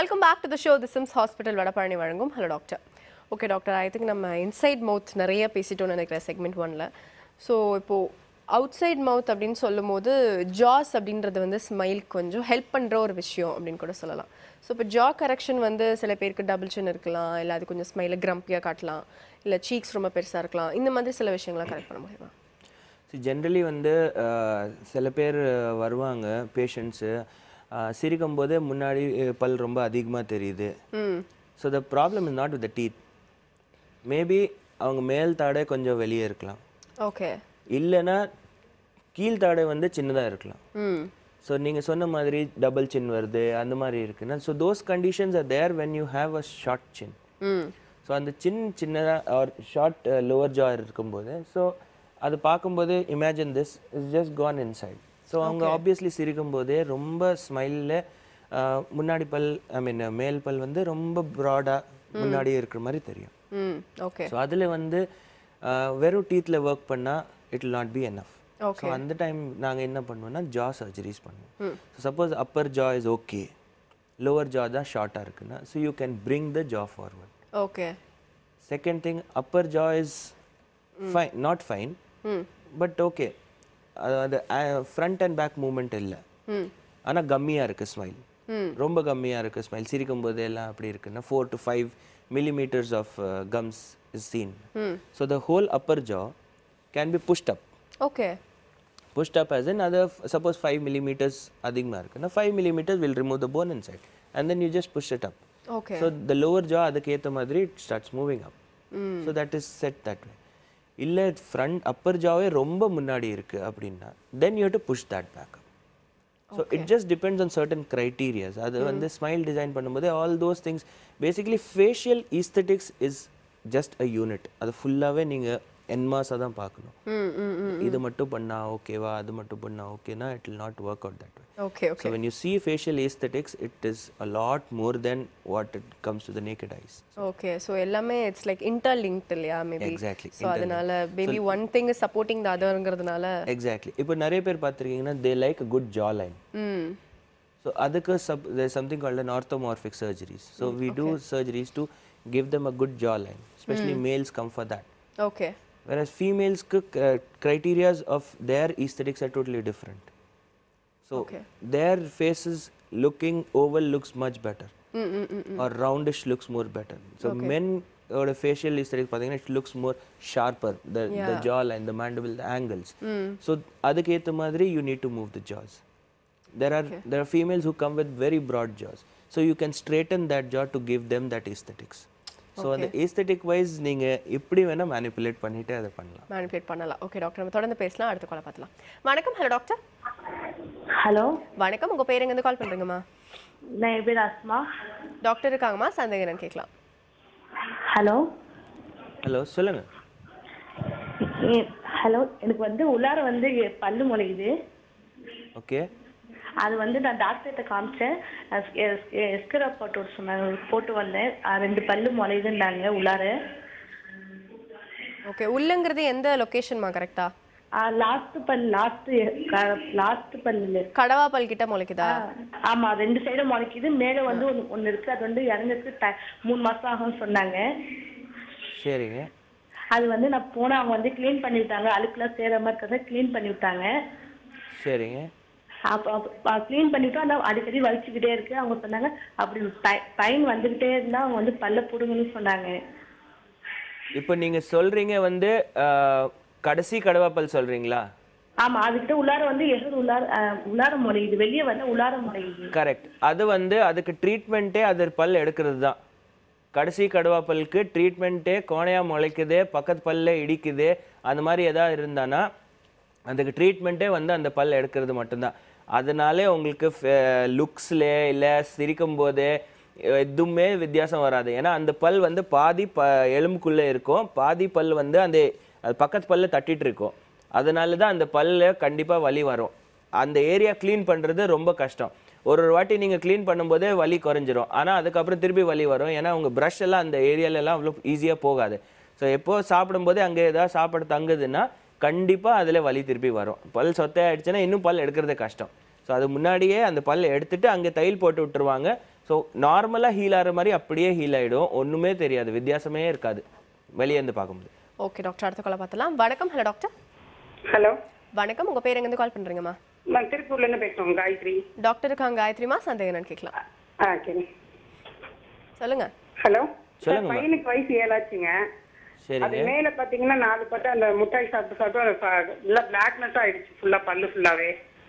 Welcome back to the show the SIMS hospital Vadapalani வழங்கும் hello doctor okay doctor I think நம்ம inside mouth நிறைய பேசிட்டோம்னு நினைக்கிறேன் segment ஒன்ல ஸோ இப்போது அவுட் சைட் மவுத் அப்படின்னு சொல்லும்போது ஜாஸ் அப்படின்றது வந்து ஸ்மைல் கொஞ்சம் ஹெல்ப் பண்ணுற ஒரு விஷயம் அப்படின்னு கூட சொல்லலாம் ஸோ இப்போ ஜா கரெக்ஷன் வந்து சில பேருக்கு டபுள் சின் இருக்கலாம் இல்லை அது கொஞ்சம் ஸ்மைலை கிரம்பியாக காட்டலாம் இல்லை சீக்ஸ் ரொம்ப பெருசாக இருக்கலாம் இந்த மாதிரி சில விஷயங்களை கரெக்ட் பண்ண முடியுமா ஸோ ஜென்ரலி வந்து அஹ், சில பேர் அஹ், வருவாங்க பேஷண்ட்ஸு சிரிக்கும் போதே முன்னாடி அஹ், பல் ரொம்ப அதிகமாக தெரியுது ம் so the problem is not with the teeth maybe அவங்க மேல் தாடை கொஞ்சம் வெளியே இருக்கலாம் ஓகே இல்லைன்னா கீழ் தாடை வந்து சின்னதாக இருக்கலாம் ம் ஸோ நீங்கள் சொன்ன மாதிரி டபுள் சின் வருது அந்த மாதிரி இருக்குன்னா so those conditions are there when you have a short chin hmm so அந்த சின் சின்னதாக ஆர் ஷார்ட் லோவர் ஜா இருக்கும்போது ஸோ அது பார்க்கும்போது imagine this is just gone inside so அவங்க ஆப்வியஸ்லி சிரிக்கும் போதே ரொம்ப ஸ்மைலில் முன்னாடி பல் ஐ மீன் மேல் பல் வந்து ரொம்ப ப்ராடாக முன்னாடி இருக்கிற மாதிரி தெரியும் ம் ஓகே ஸோ அதில் வந்து அஹ், வெறும் டீத்தில் ஒர்க் பண்ணால் it will not be enough Okay. So அந்த டைம் நாங்கள் என்ன பண்ணுவோம்னா ஜா சர்ஜரிஸ் பண்ணுவோம் so suppose upper jaw is okay lower jaw தான் ஷார்ட்டாக இருக்குன்னா so you can bring the jaw forward okay second thing upper jaw is fine not fine hmm but okay அது front and back movement இல்லை ம் ஆனால் கம்மியாக இருக்குது smile ம் ரொம்ப கம்மியாக இருக்குது ஸ்மைல் சிரிக்கும் போது எல்லாம் அப்படி இருக்குன்னா four to five millimeters of gums is seen so the whole upper jaw can be pushed up okay pushed up as in other suppose 5 millimeters அதிகமாக இருக்குன்னா 5 millimeters will remove the bone inside and then you just push it up okay so the lower jaw அதுக்கு ஏற்ற மாதிரி it starts moving up so that is set that way இல்லை front upper jawவே ரொம்ப முன்னாடி இருக்கு அப்படின்னா then you have to push that back up so it just depends on certain criteria அது வந்து ஸ்மைல் டிசைன் பண்ணும்போது all those things basically facial aesthetics is just a unit அது ஃபுல்லாகவே நீங்கள் என்மாஸாக தான் பார்க்கணும் ம் ம் ம் இது மட்டும் பண்ணா ஓகேவா அது மட்டும் பண்ணா ஓகேனா it will not work out that way okay okay so when you see facial aesthetics it is a lot more than what it comes to the naked eyes okay so எல்லாமே இட்ஸ் லைக் இன்டர்லிங்க்ட் இல்லையா maybe Exactly, so அதனால maybe one thing is supporting the அதர்ங்கிறதுனால exactly இப்போ நிறைய பேர் பார்த்துருக்கீங்கன்னா they like a good jaw line hmm so அதுக்கு sub there something called an orthomorphic surgeries so we do surgeries to give them a good jaw line especially males come for that okay whereas females uh, criterias of their aesthetics are totally different so Okay. their faces looking oval looks much better ம் ம் ம் or roundish looks more better so men ஓட facial aesthetics பார்த்தீங்கன்னா it looks more sharper the the jaw line the mandible the angles so அதுக்கு ஏத்த மாதிரி you need to move the jaws there are there are females who come with very broad jaws so you can straighten that jaw to give them that aesthetics so அந்த aesthetic wise நீங்க எப்படி வேணா manipulate பண்ணிட்டு அதை பண்ணலாம் manipulate பண்ணலாம் okay doctor நம்ம தொடர்ந்து பேசலாம் அடுத்த காலை பார்க்கலாம் வணக்கம் ஹலோ டாக்டர் ஹலோ வணக்கம் உங்க பேர் எங்கேருந்து கால் பண்றீங்கம்மா நான் என் பேர் அஸ்மா டாக்டர் இருக்காங்கம்மா சந்தேகம் என்னன்னு கேட்கலாம் ஹலோ ஹலோ சொல்லுங்க ஏ- ஹலோ எனக்கு வந்து உள்ளார வந்து எ- பல்லு முளைக்குது ஓகே அது வந்து நான் டாக்டர்கிட்ட காமிச்சேன் எஸ்கரா போட்டு விட சொன்னாங்க போட்டு வந்தேன் அஹ் ரெண்டு பல்லு முளையுதுன்னாங்க உள்ளார ஓகே உள்ளங்கிறது எந்த லொகேஷன்மா கரெக்டா லாஸ்ட் பல் லாஸ்ட் லாஸ்ட் பல்லு கடவா பல் கிட்ட முளைக்குதா ஆமா ரெண்டு சைடும் முளைக்குது மேல வந்து ஒன்று ஒன்று இருக்கு அது வந்து இறங்குறதுக்கு ட- மூணு மாசம் ஆகும்னு சொன்னாங்க சரிங்க அது வந்து நான் போனா அவங்க வந்து க்ளீன் பண்ணி விட்டாங்க அழுக்குலாம் சேர மாதிரி இருக்கிறத க்ளீன் பண்ணி விட்டாங்க சரிங்க அப்போ க்ளீன் பண்ணிட்டு ஆனால் அடிக்கடி வலிச்சுக்கிட்டே இருக்கு அவங்க சொன்னாங்க அப்படி பைன் வந்துகிட்டே இருந்தா அவங்க வந்து பல்ல புடுங்கன்னு சொன்னாங்க இப்போ நீங்க சொல்றீங்க வந்து அஹ், கடைசி கடவாப்பல் சொல்றீங்களா ஆமா அதுக்கிட்ட உள்ளார வந்து எகர் உள்ளார அஹ், உள்ளார முறையுது வெளியே வந்து உள்ளார முறையுது கரெக்ட் அது வந்து அதுக்கு ட்ரீட்மெண்ட்டே அது பல் எடுக்கிறது தான் கடைசி கடுவாப்பல்லுக்கு ட்ரீட்மெண்ட்டே கோணையா முளைக்குது பக்கத்து பல்ல இடிக்குது அந்த மாதிரி எதாவது இருந்தானா அதுக்கு ட்ரீட்மெண்ட்டே வந்து அந்த பல் எடுக்கிறது மட்டும்தான் அதனாலே உங்களுக்கு லுக்ஸில் இல்லை சிரிக்கும் போது எதுவுமே வித்தியாசம் வராது ஏன்னா அந்த பல் வந்து பாதி ப எலும்புக்குள்ளே இருக்கும் பாதி பல் வந்து அந்த அது பக்கத்து பல்ல தட்டிட்டு இருக்கும் அதனால தான் அந்த பல்ல கண்டிப்பாக வலி வரும் அந்த ஏரியா க்ளீன் பண்ணுறது ரொம்ப கஷ்டம் ஒரு ஒரு வாட்டி நீங்கள் க்ளீன் பண்ணும்போதே வலி குறைஞ்சிரும் ஆனால் அதுக்கப்புறம் திருப்பி வலி வரும் ஏன்னா உங்கள் ப்ரஷ் எல்லாம் அந்த ஏரியாலெல்லாம் அவ்வளோ ஈஸியாக போகாது ஸோ எப்போ சாப்பிடும்போதே அங்கே ஏதாவது சாப்பாடு தங்குதுன்னா கண்டிப்பாக அதில் வலி திருப்பி வரும் பல் சொத்தை ஆயிடுச்சுன்னா இன்னும் பல் எடுக்கிறது கஷ்டம் ஸோ அது முன்னாடியே அந்த பல் எடுத்துட்டு அங்கே தையல் போட்டு விட்டுருவாங்க ஸோ நார்மலாக ஹீல் ஆகிற மாதிரி அப்படியே ஹீல் ஆகிடும் ஒன்றுமே தெரியாது வித்தியாசமே இருக்காது வெளியே இருந்து பார்க்கும்போது ஓகே டாக்டர் அடுத்த காலை பார்த்தலாம் வணக்கம் ஹலோ டாக்டர் ஹலோ வணக்கம் உங்க பேர் எங்கேருந்து கால் பண்றீங்கம்மா நான் திருப்பூர்ல இருந்து பேசுறோம் காயத்ரி டாக்டர் இருக்காங்க காயத்ரிமா சந்தேகம் என்னன்னு கேட்கலாம் ஆ சரி சொல்லுங்க ஹலோ சார் சொல்லுங்கம்மா. பையனுக்கு வயசு ஏழாச்சுங்க அது சரிங்க மேல பாத்தீங்கன்னா நாலு பட்டு அந்த முட்டாய் சாப்பிட்டு சாப்பிட்டு அது ஃப- எல்லாம் பிளாக்னஸ் ஆயிடுச்சு ஃபுல்லா பல்லு ஃபுல்லாவே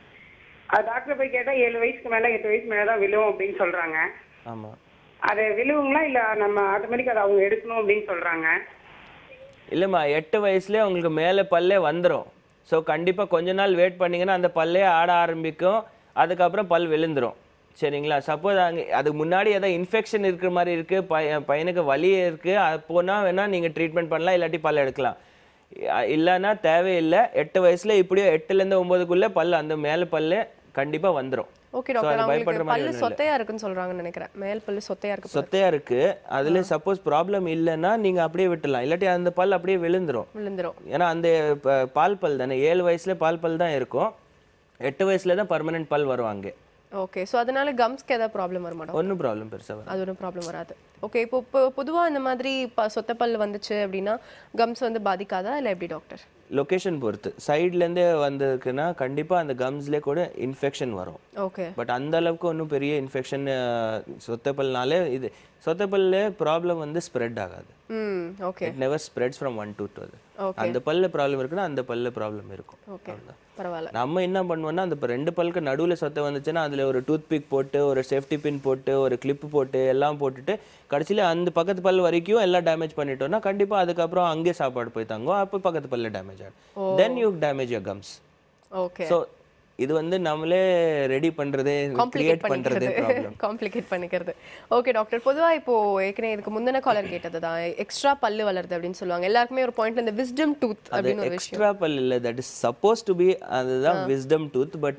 அது டாக்டர் போய் கேட்டா ஏழு வயசுக்கு மேல எட்டு வயசு மேல தான் விழுவும் அப்படின்னு சொல்றாங்க ஆமாம் அது விழுவுங்களா இல்ல நம்ம ஆட்டோமேட்டிக் அதை அவங்க எடுக்கணும் அப்படின்னு சொல்றாங்க இல்லைம்மா எட்டு வயசுலேயே உங்களுக்கு மேலே பல்லே வந்துடும் ஸோ கண்டிப்பாக கொஞ்ச நாள் வெயிட் பண்ணீங்கன்னா அந்த பல்லே ஆட ஆரம்பிக்கும் அதுக்கப்புறம் பல் விழுந்துரும் சரிங்களா சப்போஸ் அங்கே அதுக்கு முன்னாடி ஏதாவது இன்ஃபெக்ஷன் இருக்கிற மாதிரி இருக்குது பைய பையனுக்கு வலி இருக்குது அது போனால் வேணால் நீங்கள் ட்ரீட்மெண்ட் பண்ணலாம் இல்லாட்டி பல் எடுக்கலாம் இ- இல்லைன்னா தேவையில்லை எட்டு வயசில் இப்படியோ எட்டுலேருந்து ஒம்போதுக்குள்ளே பல் அந்த மேலே பல்லு கண்டிப்பாக வந்துடும் ஓகே So, அது டாக்டர் பயப்படுற அவங்களுக்கு மாதிரி பல்லு ஒண்ணும் இல்ல. சொத்தையா இருக்குன்னு சொல்றாங்கன்னு நினைக்கிறேன் மேல் பல்லு சொத்தையா இருக்கு போல. சொத்தையாக இருக்குது அதில் சப்போஸ் ப்ராப்ளம் இல்லைன்னா நீங்கள் அப்படியே விட்டுலாம் இல்லாட்டி அந்த பல் அப்படியே விழுந்துரும் விழுந்துரும் ஏன்னா அந்த ப- பால் பல் தானே ஏழு வயசுல பால் பல் தான் இருக்கும் எட்டு வயசுல தான் பர்மனெண்ட் பல் வரும் அங்கே ஓகே ஸோ அதனால கம்ஸ்க்கு ஏதாவது ப்ராப்ளம் வருமா டாக்டர் ஒன்றும் ப்ராப்ளம் பெருசாக வரும் அது ஒன்றும் ப்ராப்ளம் வராது ஓகே இப்போ இப்போ பொதுவாக இந்த மாதிரி ப சொத்தை பல் வந்துச்சு அப்படின்னா கம்ஸ் வந்து பாதிக்காதா இல்லை எப்படி டாக்டர் லொக்கேஷன் பொறுத்து சைட்லேருந்தே வந்ததுக்குன்னா கண்டிப்பாக அந்த கம்ஸ்லேயே கூட இன்ஃபெக்ஷன் வரும் ஓகே பட் அந்த அளவுக்கு ஒன்றும் பெரிய இன்ஃபெக்ஷன் சொத்தைப்பல்னாலே இது சொத்தைப்பல்ல ப்ராப்ளம் வந்து ஸ்ப்ரெட் ஆகாது ம் okay it never spreads from one to அது Okay. அந்த பல்ல ப்ராப்ளம் இருக்குன்னா அந்த பல்ல ப்ராப்ளம் இருக்கும் ஓகே அவ்வளவுதான். பரவாயில்ல நம்ம என்ன பண்ணுவோம்னா அந்த இப்ப ரெண்டு பல்லுக்கு நடுவில் சொத்தை வந்துச்சுன்னா அதில் ஒரு டூத் பிக் போட்டு ஒரு சேஃப்டி பின் போட்டு ஒரு கிளிப் போட்டு எல்லாம் போட்டுட்டு கடைசியில் அந்த பக்கத்து பல் வரைக்கும் எல்லாம் டேமேஜ் பண்ணிட்டோம்னா கண்டிப்பாக அதுக்கப்புறம் அங்கே சாப்பாடு போய் தங்கும் அப்போ பக்கத்து பல்ல டேமேஜ் ஆகும் then you damage your gums okay so இது வந்து நம்மளே ரெடி பண்ணுறதே காம்ப்ளிகேட் கிரியேட் பண்ணுறதே பண்ணிக்கிறது ப்ராப்ளம் காம்ப்ளிகேட் பண்ணிக்கிறது ஓகே டாக்டர் பொதுவா இப்போ ஏற்கனவே இதுக்கு முந்தின காலர் கேட்டது தான் எக்ஸ்ட்ரா பல்லு வளருது அப்படின்னு சொல்லுவாங்க எல்லாருக்குமே ஒரு பாயிண்ட்ல இந்த விஸ்டம் டூத் அது அப்படின்னு ஒரு விஷயம் எக்ஸ்ட்ரா பல் இல்லை that is suppose to be அதுதான் விஸ்டம் டூத் பட்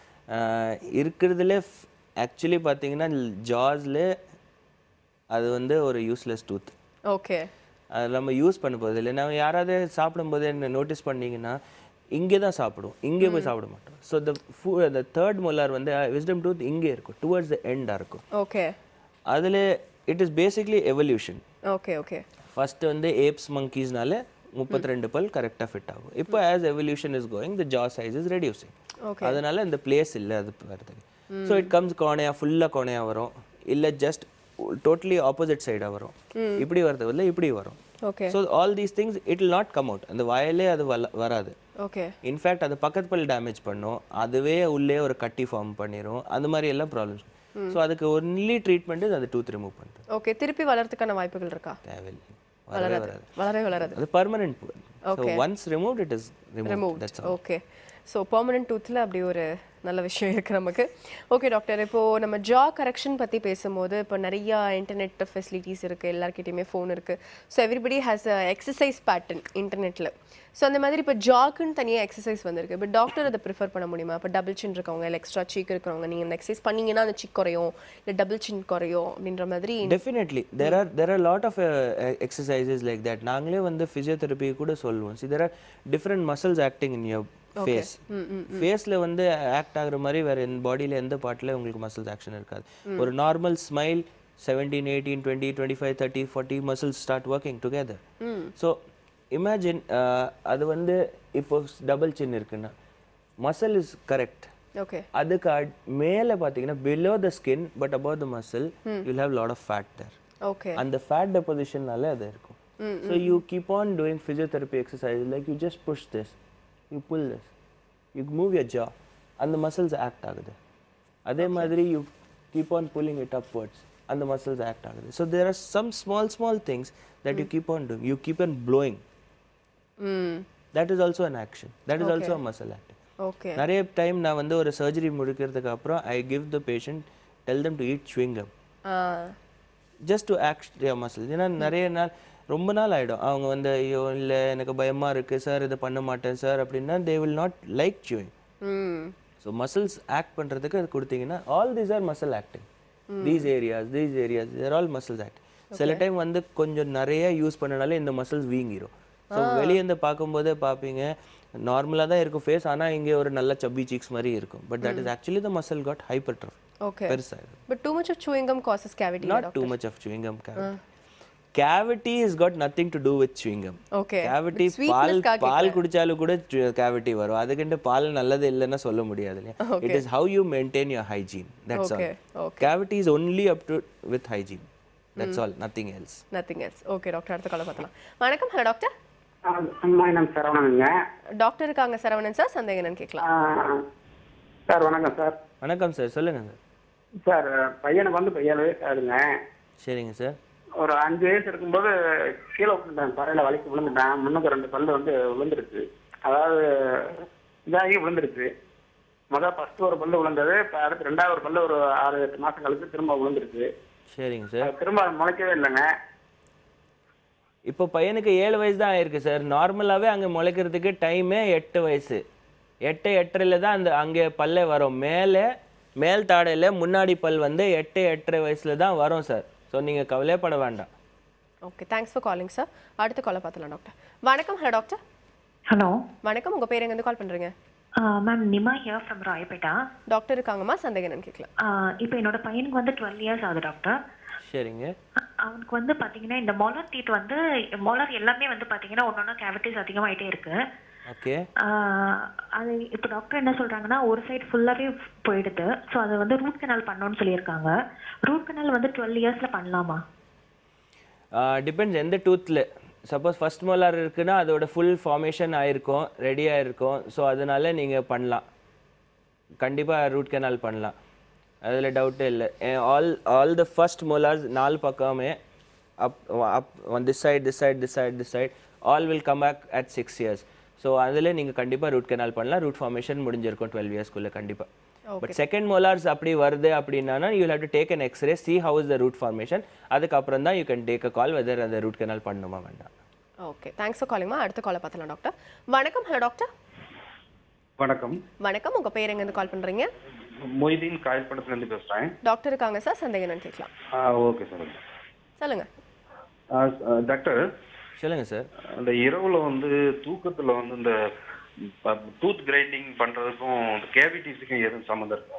இருக்கிறதுல ஆக்சுவலி பார்த்தீங்கன்னா ஜாஸ்ல அது வந்து ஒரு யூஸ்லெஸ் டூத் ஓகே அது நம்ம யூஸ் பண்ண போகிறது இல்லை நம்ம யாராவது சாப்பிடும்போது என்ன நோட்டீஸ் பண்ணீங்கன்னா இங்கே தான் சாப்பிடுவோம் இங்கே போய் சாப்பிட மாட்டோம் ஸோ த ஃபூ the தேர்ட் மொலார் வந்து விஸ்டம் டூத் இங்கே இருக்கும் டுவர்ட்ஸ் த எண்டாக இருக்கும் ஓகே அதில் it is basically evolution okay okay first வந்து ஏப்ஸ் மங்கீஸ்னால முப்பத்தி ரெண்டு பல் கரெக்டாக ஃபிட் ஆகும் இப்போ as evolution is going the jaw size is reducing Okay. அதனால இந்த பிளேஸ் இல்லை அது வரதுக்கு ஸோ இட் கம்ஸ் கோணையா ஃபுல்லாக கோணையா வரும் இல்லை ஜஸ்ட் டோட்டலி ஆப்போசிட் சைடாக வரும் இப்படி வரது இல்லை இப்படி வரும் okay so all these things it will not come out அந்த வாயிலே அது வல- வராது ஓகே இன்ஃபேக்ட் அது பக்கத்து பல் டேமேஜ் பண்ணும் அதுவே உள்ளே ஒரு கட்டி ஃபார்ம் பண்ணிரும் அந்த மாதிரி எல்லாம் ப்ராப்ளம்ஸ் ஸோ அதுக்கு ஒன்லி ட்ரீட்மெண்ட் அது டூத் ரிமூவ் பண்ணுறது ஓகே திருப்பி வளர்றதுக்கான வாய்ப்புகள் இருக்கா தேவையில்லை வரவே வராது வளரவே வளராது அது permanent so once removed it is remove remove that's okay so permanent டூத்தில் அப்படி ஒரு நல்ல விஷயம் இருக்குது நமக்கு ஓகே டாக்டர் இப்போது நம்ம ஜா கரெக்ஷன் பற்றி பேசும்போது இப்போ நிறையா இன்டர்நெட் ஃபெசிலிட்டிஸ் இருக்குது எல்லாருக்கிட்டையுமே ஃபோன் இருக்குது so everybody has a exercise pattern இன்டர்நெட்டில் ஸோ அந்த மாதிரி இப்போ ஜாக்குன்னு தனியாக எக்ஸசைஸ் வந்திருக்கு இப்போ டாக்டர் அதை ப்ரிஃபர் பண்ண முடியுமா இப்போ டபுள் சின் இருக்கவங்க இல்லை எக்ஸ்ட்ரா சீக் இருக்கிறவங்க நீங்கள் இந்த எக்ஸசைஸ் பண்ணீங்கன்னா அந்த சிக் குறையும் இல்லை டபுள் சின் குறையும் அப்படின்ற மாதிரி definitely there are there are lot of exercises like that நாங்களே வந்து ஃபிசியோதெரப்பி கூட சொல்லுவோம் see there are different muscles acting in your face ஃபேஸில் வந்து ஆக்ட் ஆகுற மாதிரி வேற எந்த பாடியில் எந்த பார்ட்டில் உங்களுக்கு மசில்ஸ் ஆக்ஷன் இருக்காது ஒரு normal smile seventeen eighteen twenty twenty five thirty forty muscles start working together so imagine அது வந்து இப்போ டபுள் சின் இருக்குன்னா மசில் இஸ் கரெக்ட் ஓகே அதுக்கு அட்- மேல பாத்தீங்கன்னா below the skin but above the muscle you'll have lot of fat there ஓகே அந்த fat depositionனால அது இருக்கும் so you keep on doing physiotherapy exercises like you just push this you pull this you move your jaw அந்த muscles act ஆகுது அதே மாதிரி you keep on pulling it upwards அந்த muscles act ஆகுது so there are some small small things that you keep on doing you keep on blowing ம் that is also an action that is also a muscle acting ஓகே நிறைய time நான் வந்து ஒரு surgery முடிக்கிறதுக்கு அப்புறம் I give the patient tell them to eat chewing-gum ah just to act muscle ஏன்னா நிறைய நாள் ரொம்ப நாள் ஆகிடும் அவங்க வந்து ஐயோ இல்லை எனக்கு பயமாக இருக்குது சார் இதை பண்ண மாட்டேன் சார் அப்படின்னா they will not like chewing hmm so muscles act பண்ணுறதுக்கு அது கொடுத்தீங்கன்னா all these are muscle acting these areas these areas there all muscles act சில டைம் வந்து கொஞ்சம் நிறைய யூஸ் பண்ணனால இந்த மசில்ஸ் வீங்கிரும் ஸோ வெளியே இருந்து பார்க்கும்போதே பார்ப்பீங்க நார்மலாக தான் இருக்கும் ஃபேஸ் ஆனால் இங்கே ஒரு நல்ல சப்பி சீக்ஸ் மாதிரி இருக்கும் but that is actually the muscle got hyper okay பெருசாக but too much of chewing gum causes cavity not too much of chewing gum cavity. Cavity has got nothing to do with chewing gum. Okay Cavity பால் பால் குடிச்சாலும் கூட cavity வரும் அதுக்கிட்ட பால் நல்லது இல்லைன்னா சொல்ல முடியாது இல்லையா it is how you maintain your hygiene that's all Okay, okay. Cavity is only up to with hygiene that's all nothing else nothing else okay doctor அடுத்த காலை பார்த்தலாம் வணக்கம் ஹலோ டாக்டர் அம்மா நம்ம சரவணனுங்க டாக்டர் இருக்காங்க சரவணன் சார் சந்தேகம் என்னன்னு கேட்கலாம் ஆ, சார் வணக்கம் சார் வணக்கம் சார் சொல்லுங்க சார் சார் பையனுக்கு வந்து இப்போ ஏழு வயசு ஆகுதுங்க சரிங்க சார் ஒரு அஞ்சு வயசு இருக்கும்போது கீழே விழுந்துட்டேன் தரையில் வலிக்கு விழுந்துட்டேன் முன்னுக்கு ரெண்டு பல்லு வந்து விழுந்துருச்சு அதாவது இதாகி விழுந்துருச்சு முதல் ஃபர்ஸ்ட் ஒரு பல்லு விழுந்தது இப்போ அடுத்து ரெண்டாவது ஒரு பல்லு ஒரு ஆறு எட்டு மாசம் கழிச்சு திரும்ப விழுந்துருச்சு சரிங்க சார் அது திரும்ப அது முளைக்கவே இல்லைங்க இப்போ பையனுக்கு ஏழு வயசு தான் ஆயிருக்கு சார் நார்மலாகவே அங்கே முளைக்கிறதுக்கு டைமே எட்டு வயசு எட்டு எட்டரையில் தான் அந்த அங்கே பல்லே வரும் மேலே மேல் தாடையில் முன்னாடி பல் வந்து எட்டு எட்டரை வயசில் தான் வரும் சார் ஸோ நீங்கள் கவலைப்பட வேண்டாம் okay thanks for calling sir அடுத்த காலை பார்த்தலாம் டாக்டர் வணக்கம் ஹலோ டாக்டர் ஹலோ வணக்கம் உங்க பேர் எங்கேருந்து கால் பண்றீங்க ma'am Nima here from Royapettah doctor இருக்காங்கம்மா சந்தேகம் என்னன்னு கேட்கலாம் இப்போ என்னோட பையனுக்கு வந்து டுவெல் இயர்ஸ் ஆகுது டாக்டர் சரிங்க அ- அவனுக்கு வந்து பார்த்தீங்கன்னா இந்த மொலர் டீத் வந்து மொலர் எல்லாமே வந்து பார்த்தீங்கன்னா ஒன்று ஒன்று கேவிட்டிஸ் அதிகமாயிட்டே இருக்கு ஓகே ஆஹ் அது இப்போ டாக்டர் என்ன சொல்றாங்கன்னா ஒரு சைடு ஃபுல்லாகவே போயிடுது ஸோ அதை வந்து ரூட் கனால் பண்ணணும்னு சொல்லியிருக்காங்க ரூட் கனால் வந்து டுவெல் இயர்ஸில் பண்ணலாமா டிபெண்ட்ஸ் எந்த டூத்தில் சப்போஸ் ஃபர்ஸ்ட் மோலார் இருக்குன்னா அதோட ஃபுல் ஃபார்மேஷன் ஆயிருக்கும் ரெடி ஆயிருக்கும் ஸோ அதனால நீங்கள் பண்ணலாம் கண்டிப்பாக ரூட் கெனால் பண்ணலாம் அதில் டவுட்டே இல்லை all all the first molars நாலு பக்கமே up up this side this side this side this side all will come back at six years so அதில் நீங்கள் கண்டிப்பாக ரூட் கெனால் பண்ணலாம் ரூட் ஃபார்மேஷன் முடிஞ்சிருக்கும் டுவெல் இயர்ஸ்க்குள்ளே கண்டிப்பாக பட் செகண்ட் மோலார்ஸ் அப்படி வருது அப்படின்னா you have to take an x-ray see how is the root formation அதுக்கப்புறம் தான் you can take a call whether அந்த ரூட் கெனால் பண்ணணுமா வேண்டாம் ஓகே தேங்க்ஸ் ஃபார் காலிங்மா அடுத்த காலை பார்த்தலாம் டாக்டர் வணக்கம் ஹலோ டாக்டர் வணக்கம் வணக்கம் உங்க பேர் எங்கேருந்து கால் பண்றீங்க மொய்தீன் காயல்படத்துலேருந்து பேசுகிறேன் டாக்டர் இருக்காங்க சார் சந்தேகம் என்னன்னு கேட்கலாம் ஆ ஓகே சார் சொல்லுங்க ஆ, ஆ, டாக்டர் சொல்லுங்கள் சார் அந்த இரவுல வந்து தூக்கத்துல வந்து இந்த டூத் கிரைண்டிங் பண்றதுக்கும் இந்த கேவிட்டிஸுக்கும் எதுவும் சம்மந்தம் இருக்கா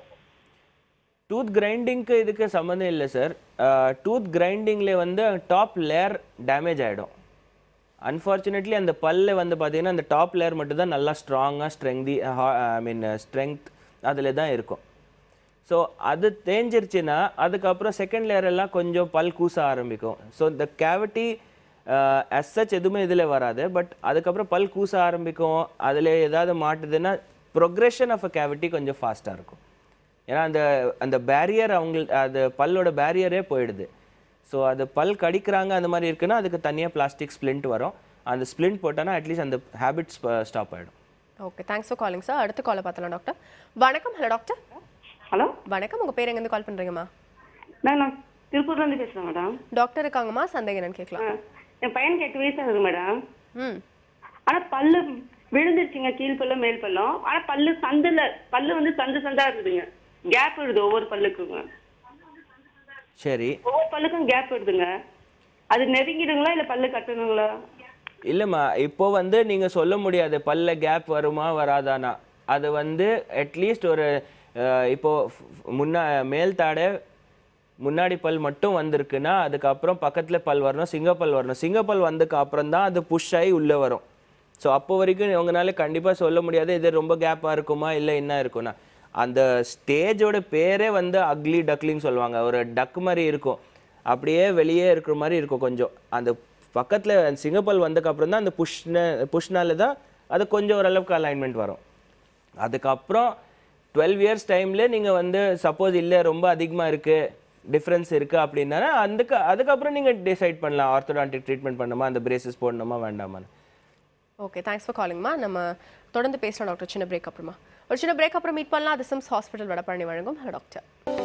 டூத் கிரைண்டிங்க்கு இதுக்கு சம்மந்தம் இல்லை சார் டூத் கிரைண்டிங்ல வந்து டாப் லேயர் டேமேஜ் ஆகிடும் அன்ஃபார்ச்சுனேட்லி அந்த பல்ல வந்து பார்த்தீங்கன்னா அந்த டாப் லேயர் மட்டும் தான் நல்லா ஸ்ட்ராங்காக ஸ்ட்ரெங்தி ஐ மீன் ஸ்ட்ரெங்க் அதில் தான் இருக்கும் ஸோ அது தேஞ்சிருச்சுன்னா அதுக்கப்புறம் செகண்ட் லேயர் எல்லாம் கொஞ்சம் பல் கூச ஆரம்பிக்கும் ஸோ இந்த கேவிட்டி as such எதுவுமே இதில் வராது பட் அதுக்கப்புறம் பல் கூச ஆரம்பிக்கும் அதில் ஏதாவது மாட்டுதுன்னா ப்ரொக்ரெஷன் ஆஃப் அ கேவிட்டி கொஞ்சம் ஃபாஸ்ட்டாக இருக்கும் ஏன்னா அந்த அந்த பேரியர் அவங்க அது பல்லோட பேரியரே போயிடுது ஸோ அது பல் கடிக்கிறாங்க அந்த மாதிரி இருக்குன்னா அதுக்கு தனியாக பிளாஸ்டிக் ஸ்ப்ளிண்ட் வரும் அந்த ஸ்ப்ளிண்ட் போட்டோன்னா அட்லீஸ்ட் அந்த ஹேபிட்ஸ் ஸ்டாப் ஆகிடும் okay thanks for calling sir அடுத்த காலை பார்த்தலாம் டாக்டர் வணக்கம் ஹலோ டாக்டர் ஹலோ வணக்கம் உங்க பேர் எங்கேருந்து கால் பண்றீங்கம்மா மேம் நான் திருப்பூர்லேருந்து பேசுகிறேன் மேடம் டாக்டர் இருக்காங்கம்மா சந்தேகம் என்னன்னு கேட்கலாம் என் பையனுக்கு எட்டு வயசு ஆகுது மேடம் ம் ஆனால் பல்லு விழுந்துருச்சுங்க கீழ் பல்லும் மேல் பல்லும் ஆனால் பல்லு சந்தில் பல்லு வந்து சந்து சந்தா இருக்குதுங்க கேப் விடுது ஒவ்வொரு பல்லுக்குங்க சரி ஒவ்வொரு பல்லுக்கும் கேப் விடுதுங்க அது நெருங்கிடுங்களா இல்லை பல்லு கட்டணுங்களா இல்லைம்மா இப்போ வந்து நீங்கள் சொல்ல முடியாது பல்ல கேப் வருமா வராதானா அது வந்து அட்லீஸ்ட் ஒரு அஹ், இப்போ ஃப்- முன்னா மேல் தாடை முன்னாடி பல் மட்டும் வந்திருக்குன்னா அதுக்கப்புறம் பக்கத்தில் பல் வரணும் சிங்கப்பல் வரணும் சிங்கப்பல் வந்ததுக்கு அப்புறம் தான் அது புஷ் ஆகி உள்ளே வரும் ஸோ அப்போ வரைக்கும் உங்களால கண்டிப்பாக சொல்ல முடியாது இது ரொம்ப கேப்பாக இருக்குமா இல்லை என்ன இருக்கும்னா அந்த ஸ்டேஜோட பேரே வந்து அக்லி டக்லின்னு சொல்லுவாங்க ஒரு டக் மாதிரி இருக்கும் அப்படியே வெளியே இருக்கிற மாதிரி இருக்கும் கொஞ்சம் அந்த பக்கத்தில் சிங்கப்பல் வந்ததுக்கப்புறம் தான் அந்த புஷ்ன புஷ்னால தான் அது கொஞ்சம் ஓரளவுக்கு அலைன்மெண்ட் வரும் அதுக்கப்புறம் டுவெல் இயர்ஸ் டைமில் நீங்கள் வந்து சப்போஸ் இல்லை ரொம்ப அதிகமாக இருக்குது டிஃப்ரென்ஸ் இருக்குது அப்படின்னா அதுக்கு அதுக்கப்புறம் நீங்கள் டிசைட் பண்ணலாம் ஆர்த்தோடான்டிக் ட்ரீட்மெண்ட் பண்ணணுமா அந்த பிரேசஸ் போடணுமா வேண்டாமான்னு ஓகே தேங்க்ஸ் ஃபார் காலிங்மா நம்ம தொடர்ந்து பேசலாம் டாக்டர் சின்ன பிரேக் அப்புறமா ஒரு சின்ன பிரேக் அப்புறம் மீட் பண்ணலாம் அது சிம்ஸ் ஹாஸ்பிட்டல் வடபழனி வழங்கும் ஹலோ டாக்டர்